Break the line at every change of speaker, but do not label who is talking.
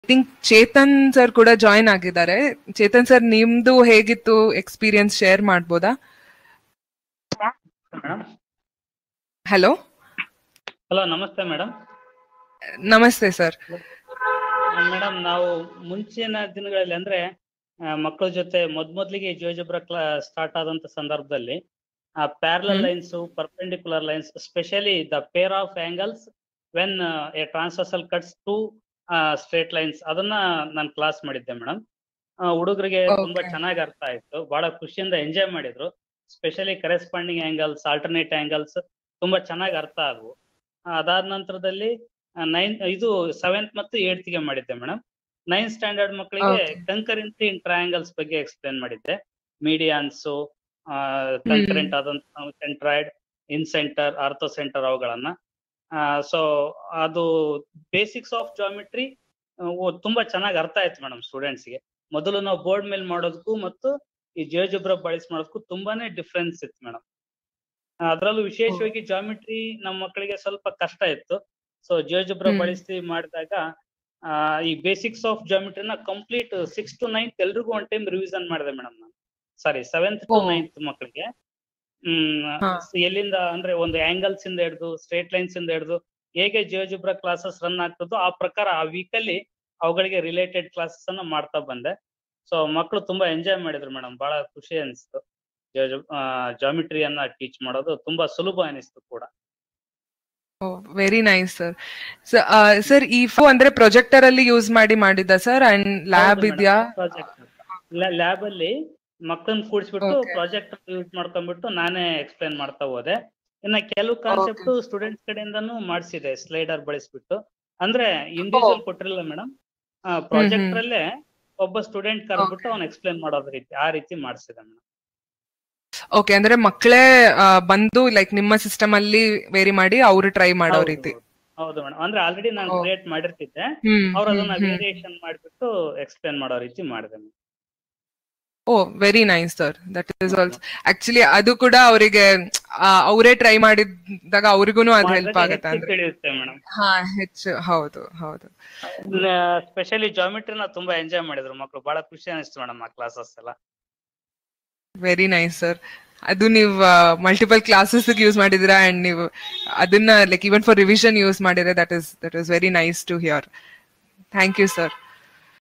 Think Chetan sir ಕೂಡ join ಆಗಿದ್ದಾರೆ Chetan sir ನಿಮ್ದು ಹೇಗಿತ್ತು ಎಕ್ಸ್ಪೀರಿಯನ್ಸ್ ಶೇರ್ ಮಾಡ್ಬೋದಾ
ಮೇಡಮ್
ಹಲೋ
ಹಲೋ ನಮಸ್ತೆ ಮೇಡಮ್
ನಮಸ್ತೆ ಸರ್
ಮೇಡಮ್ ನಾವು ಮುಂಚಿನ ದಿನಗಳಲ್ಲಿ ಅಂದ್ರೆ ಆ, ಮಕ್ಕಳ ಜೊತೆ ಮೊದ್ ಮೊದ್ಲಿಗೆ ಜಿಯೋಜಬ್ರ ಕ್ಲಾ ಸ್ಟಾರ್ಟ್ ಆದಂತ ಸಂದರ್ಭದಲ್ಲಿ parallel
hmm.
Lines perpendicular lines specially the pair of angles when a transversal cuts two straight lines ಅದನ್ನ ನಾನು ಕ್ಲಾಸ್ ಮಾಡಿದ್ದೆ ಮೇಡಮ್ ಹುಡುಗರಿಗೆ ತುಂಬಾ
Okay.
ಚೆನ್ನಾಗಿ ಅರ್ಥ ಆಯ್ತು ಬಹಳ ಖುಷಿಯಿಂದ ಎಂಜಾಯ್ ಮಾಡಿದ್ರು specially corresponding angles alternate angles ತುಂಬಾ ಚೆನ್ನಾಗಿ ಅರ್ಥ ಆದವು ಅದಾದ ನಂತರದಲ್ಲಿ ನೈನ್ ಇದು ಸೆವೆಂತ್ ಮತ್ತು ಏಳ್ತ್ ಗೆ ಮಾಡಿದ್ದೆ ಮೇಡಮ್ ನೈನ್ತ್ ಸ್ಟ್ಯಾಂಡರ್ಡ್ ಮಕ್ಕಳಿಗೆ
Okay.
ಕಂಕರೆನ್ಸಿ ಇನ್ ಟ್ರಯಾಂಗಲ್ಸ್ ಬಗ್ಗೆ ಎಕ್ಸ್ಪ್ಲೇನ್ ಮಾಡಿದ್ದೆ ಮೀಡಿಯಾನ್ಸು ಕಂಕರೆಂಟ್ ಆದಂತ centroid incentre orthocentre ಅವುಗಳನ್ನ ಸೊ ಅದು ಬೇಸಿಕ್ಸ್ ಆಫ್ ಜಾಮಿಟ್ರಿ ತುಂಬಾ ಚೆನ್ನಾಗಿ ಅರ್ಥ ಆಯ್ತು ಮೇಡಮ್ ಸ್ಟೂಡೆಂಟ್ಸ್ಗೆ ಮೊದಲು ನಾವು ಬೋರ್ಡ್ ಮೇಲೆ ಮಾಡೋದಕ್ಕೂ ಮತ್ತು ಈ ಜಿಯೋಜಿಬ್ರ ಬಳಸಿ ಮಾಡೋದಕ್ಕೂ ತುಂಬಾನೇ ಡಿಫ್ರೆನ್ಸ್ ಇತ್ತು ಮೇಡಮ್ ಅದರಲ್ಲೂ ವಿಶೇಷವಾಗಿ ಜಾಮಿಟ್ರಿ ನಮ್ಮ ಮಕ್ಕಳಿಗೆ ಸ್ವಲ್ಪ ಕಷ್ಟ ಇತ್ತು ಸೊ ಜಿಯೋಜಿಬ್ರ
ಹ್ಮ್.
ಬಳಸಿ ಮಾಡಿದಾಗ ಆ, ಈ ಬೇಸಿಕ್ಸ್ ಆಫ್ ಜಾಮಿಟ್ರಿನ ಕಂಪ್ಲೀಟ್ ಸಿಕ್ಸ್ ಟು ನೈನ್ತ್ ಎಲ್ರಿಗೂ ಒನ್ ಟೈಮ್ ರಿವಿಷನ್ ಮಾಡಿದೆ ಮೇಡಮ್ ನಾನು sorry seventh to
oh.
Ninth ಮಕ್ಕಳಿಗೆ ಹ್ಮ್
ಹಾ.
ಎಲ್ಲಿಂದ ಅಂದ್ರೆ ಒಂದು ಆಂಗಲ್ಸ್ ಇಂದ ಹಿಡಿದು ಸ್ಟ್ರೇಟ್ ಲೈನ್ಸ್ ಇಂದ ಹಿಡಿದು ಹೇಗೆ ಜಿಯೋಜಿಬ್ರ ಕ್ಲಾಸಸ್ ರನ್ ಆಗ್ತದೋ ಆ ಪ್ರಕಾರ ಆ ವೀಕ್ ಅಲ್ಲಿ ಅವುಗಳಿಗೆ ರಿಲೇಟೆಡ್ ಕ್ಲಾಸಸ್ ಅನ್ನ ಮಾಡ್ತಾ ಬಂದೆ ಸೊ ಮಕ್ಕಳು ತುಂಬಾ ಎಂಜಾಯ್ ಮಾಡಿದ್ರು ಮೇಡಮ್ ಬಹಳ ಖುಷಿ ಅನಿಸ್ತು ಜಾಮಿಟ್ರಿಯನ್ನ ಟೀಚ್ ಮಾಡೋದು ತುಂಬಾ ಸುಲಭ ಅನಿಸ್ತು ಕೂಡ
ವೆರಿ ನೈಸ್ ಸರ್ ಸರ್ ಈ ಫೋ ಅಂದ್ರೆ ಪ್ರೊಜೆಕ್ಟರ್ ಅಲ್ಲಿ ಯೂಸ್ ಮಾಡಿ ಮಾಡಿದ್ದ ಸರ್ ಅಂಡ್ ಲ್ಯಾಬ್ ಇದೆಯಾ
ಪ್ರಾಜೆಕ್ಟ್ ಲ್ಯಾಬ್ ಅಲ್ಲಿ ಮಕ್ಕಳನ್ನ ಕೂಡಿಸ್ಬಿಟ್ಟು
Okay.
ಪ್ರಾಜೆಕ್ಟ್ ಯೂಸ್ ಮಾಡ್ಕೊಂಡ್ಬಿಟ್ಟು ನಾನೇ ಎಕ್ಸ್ಪ್ಲೈನ್ ಮಾಡ್ತಾ ಹೋದೆ ಇನ್ನ ಕೆಲವು ಕಾನ್ಸೆಪ್ಟ್ ಸ್ಟೂಡೆಂಟ್ಸ್ ಕಡೆಯಿಂದನೂ ಮಾಡಿಸಿದೆ ಸ್ಲೈಡರ್ ಬಳಸ್ಬಿಟ್ಟು ಅಂದ್ರೆ ಇಂಡಿವಿಜುವಲ್ ಕೊಟ್ಟಿರಲಿಲ್ಲ ಮೇಡಮ್ ಪ್ರಾಜೆಕ್ಟರ್ ಅಲ್ಲೇ ಒಬ್ಬ ಸ್ಟೂಡೆಂಟ್ ಕರೆದ್ಬಿಟ್ಟು ಅವ್ನು ಎಕ್ಸ್ಪ್ಲೈನ್ ಮಾಡೋದ್ ರೀತಿ ಆ ರೀತಿ ಮಾಡಿಸಿದೆ ಮೇಡಮ್
ಓಕೆ ಅಂದ್ರೆ ಮಕ್ಕಳೇ ಆ, ಬಂದು ಲೈಕ್ ನಿಮ್ಮ ಸಿಸ್ಟಮ್ ಅಲ್ಲಿ ವೇರಿ ಮಾಡಿ ಅವರು ಟ್ರೈ ಮಾಡೋ ರೀತಿ
ಹೌದು ಮೇಡಮ್ ಅಂದ್ರೆ ಆಲ್ರೆಡಿ ನಾನು
Oh.
ಕ್ರಿಯೇಟ್ ಮಾಡಿರ್ತಿದ್ದೆ
ಹ್ಮ್
ಅವ್ರು ಅದನ್ನ
ಹ್ಮ್, ಹ್ಮ್.
ವೇರಿಯೇಷನ್ ಮಾಡ್ಬಿಟ್ಟು ಎಕ್ಸ್ಪ್ಲೈನ್ ಮಾಡೋ ರೀತಿ ಮಾಡಿದೆ madam.
Oh very nice sir that is also actually ಅದು ಕೂಡ ಅವರಿಗೆ ಅವರೇ ಟ್ರೈ ಮಾಡಿದಾಗ ಅವ್ರಿಗೂ ಅದು ಹೆಲ್ಪ್
ಮಾಡಿದಾಗ
ಆಗುತ್ತೆ
ಹೆಚ್ಚು
ಅಂದ್ರೆ
ತಿಳಿಯುತ್ತೆ ಮೇಡಮ್
ಹಾ ಹೆಚ್ಚು ಹೌದು ಹೌದು
ಸ್ಪೆಷಲಿ ಜಾಮಿಟ್ರಿನ ತುಂಬಾ ಎಂಜಾಯ್ ಮಾಡಿದ್ರು ಮಕ್ಕಳು ಬಹಳ ಖುಷಿ ಅನಿಸ್ತು ಮೇಡಮ್ ಆ ಕ್ಲಾಸಸ್ ಎಲ್ಲ
ವೆರಿ ನೈಸ್ ಸರ್ ಅದು ನೀವು ಮಲ್ಟಿಪಲ್ ಕ್ಲಾಸಸ್ ಯೂಸ್ ಮಾಡಿದಿರಾ ಅಂಡ್ ನೀವು ಅದನ್ನ like even for revision use ಮಾಡಿದ್ರೆ that is that is very nice to hear thank you sir